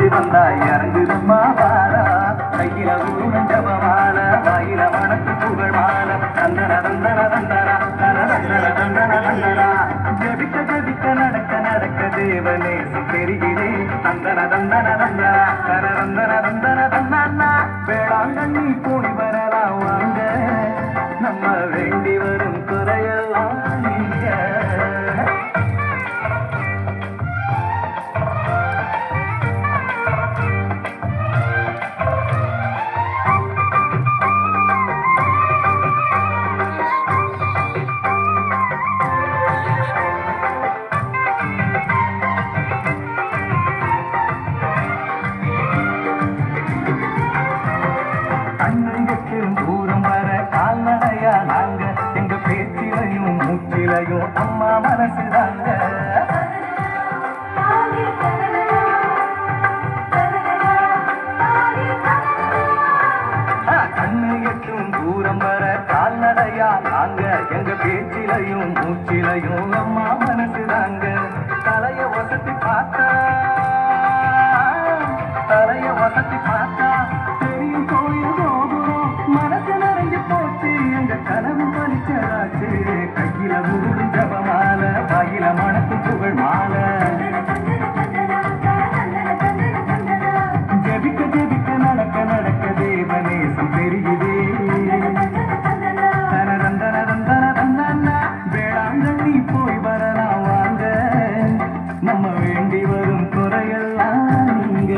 நினைச்சு வந்தா இறங்குதம்மா வாரா கையில ஊரும் ஜபமால வாயில மனசு புகழ் மால தந்தன தந்தன தந்தனா தன தந்தன தந்தன தந்தனா ஜபிக்க ஜபிக்க நடக்க நடக்க தேவநேசம் பெருகிலே தந்தன தந்தன தந்தனா தன தந்தன தந்தன தந்தனா வேளாங்கண்ணி கூடி வரலாம் வாங்க நம்ம வேண்டி வரும் குறையெல்லாம் நீங்க கண்ணுக்கு தூரம் வர கால்நடையா நாங்க எங்க பேச்சிலையும் மூச்சிலையும் அம்மா மனசு தாங்க கண்ணு எட்டும் தூரம் வர கால்நடையா நாங்க எங்க பேச்சிலையும் மூச்சிலையும் அம்மா மனசு தாங்க தலைய வசதி பார்த்தா தலைய வசதி பார்த்தா தெரியும் கோயில் கோபுரம் மனசு நிறைஞ்சு போச்சு எங்க கனவு பலிச்சதாச்சு கையில முருகன் ஜபமால வாயில மனசு புகழ் மாலை ஜெபிக்க ஜெபிக்க நடக்க நடக்க தேவநேசம் தெரியுதே தனதந்தனதந்தனதந்தனா, வேளாங்கண்ணி போய் வரலாம் வாங்க நம்ம வேண்டி வரும் குறையெல்லாம் நீங்க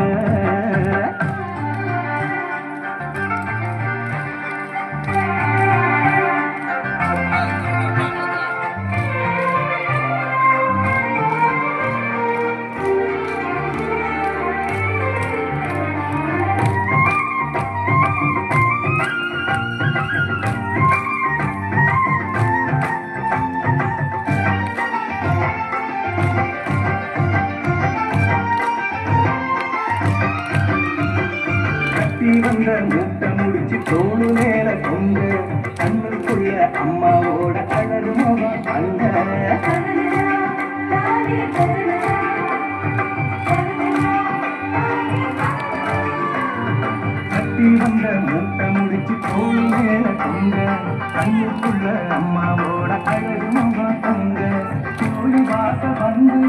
கட்டி வந்த மூட்டை முடிச்சு தோளு மேல கொண்டு கண்ணுக்குள்ள அம்மாவோட அழகு முகம் அங்க கட்டி வந்த மூட்டை முடிச்சு தோளு மேல கொண்டு கண்ணுக்குள்ள அம்மாவோட அழகு முகம் அங்க கோழி வாச வந்து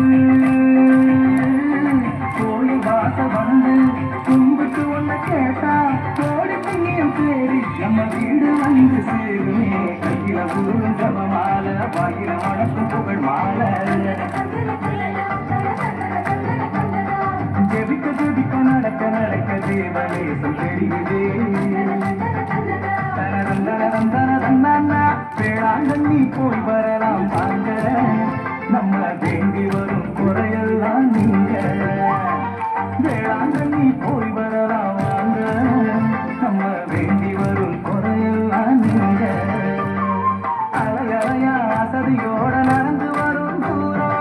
கோழி வாச வந்து கும்பிட்டு ஒண்ணு கேட்டா கோடி புண்ணியம் சேரி நம்ம வீடு வந்து சேருமே கையில ஊரும் ஜபமால வாயில வணக்கம் புகழ் மாலை ஜெபிக்க ஜெபிக்க நடக்க நடக்க தேவநேசம் தெரியுதே தனதந்தனதந்தனதந்தனா, வேளாங்கண்ணி போய் வரலாம் வாங்க நம்ம வேண்டி வரும் குறையெல்லாம் நீங்க வேளாங்கண்ணி போய் வரலாம் வாங்க நம்ம வேண்டி வரும் குறையெல்லாம் நீங்க அலையலையா அசதியோட நடந்து வரும் தூரம்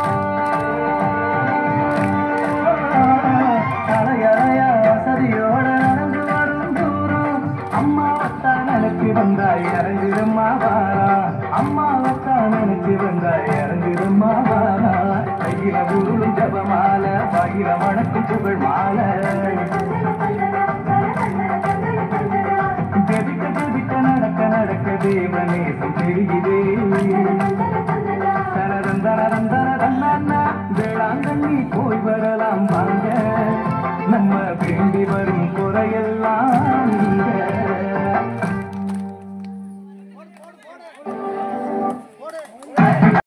அலையலையா அசதியோட நடந்து வரும் தூரம் அம்மாவத்தான் நினைச்சு வந்தா இறங்கிடுமா வாரா அம்மாவத்தான் நினைச்சு வந்தா இறங்கிடுமா வாரா கையில உருளும் ஜபமால பயிர வணக்கம் புகழ் மாலை ஜெபிக்க ஜெபிக்க நடக்க நடக்க தேவநேசம் தெரியுதே தனதந்தனதந்தனதந்தனா, வேளாங்கண்ணி போய் வரலாம் வாங்க நம்ம வேண்டி வரும்